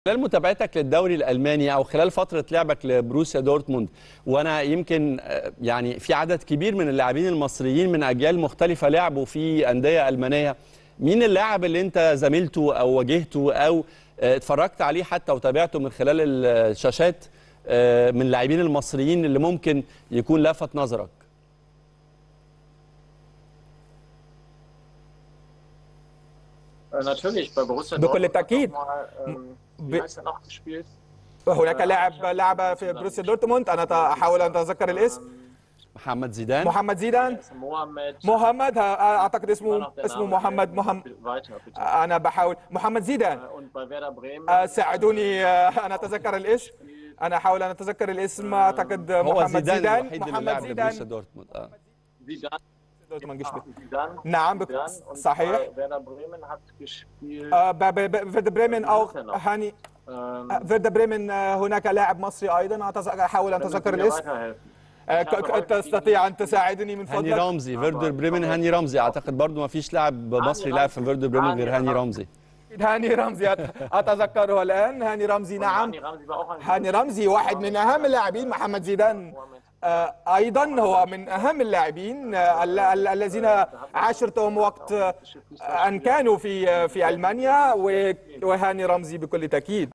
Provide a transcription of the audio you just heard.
خلال متابعتك للدوري الالماني او خلال فتره لعبك لبروسيا دورتموند وانا يمكن آه، يعني في عدد كبير من اللاعبين المصريين من اجيال مختلفه لعبوا في انديه المانيه مين اللاعب اللي انت زميلته او واجهته او آه، اتفرجت عليه حتى وتابعته من خلال الشاشات آه، من اللاعبين المصريين اللي ممكن يكون لفت نظرك Äh, Natürlich, bei Borussia بكل Dortmund hat تأكيد. auch mal, ähm, ب- wie heißt er noch gespielt? هناك لاعب لعب في بروسيا دورتموند انا ت- احاول ان اتذكر الاسم محمد زيدان محمد زيدان Ist Mohamed. محمد ها- اعتقد war اسمه noch der اسمه Name, محمد der- محمد Weiter, bitte. انا بحاول محمد زيدان Äh, Und bei Werder Bremen. آه، ساعدوني آه، ان اتذكر الاسم انا احاول ان اتذكر الاسم اعتقد هو محمد زيدان زيدان الوحيد اللي محمد لعب لبروسيا زيدان دورتموند آه. Zidane. دورتموند gespielt. Zidane. نعم بك- Zidane. Und صحيح bei Werder Bremen hat gespielt. آه، ب- ب- ب- فيرد بريمن او هاني ähm, آه، فيرد بريمن آه، هناك لاعب مصري ايضا أتذ- احاول ان können Sie اتذكر mir الاسم weiterhelfen? آه، ك- ك- تستطيع ان تساعدني من هاني فضلك رمزي فيردر بريمن هاني رمزي اعتقد برضو ما فيش لاعب مصري لعب في فيردر بريمن غير هاني رمزي هاني رمزي أت- اتذكره الان هاني رمزي نعم Rani Ramsey war auch ein هاني رمزي واحد من اهم اللاعبين محمد زيدان آه، ايضا هو من اهم اللاعبين آه، ال- ال- الذين عاشرتهم وقت آه، ان كانوا في في المانيا و- وهاني رمزي بكل تاكيد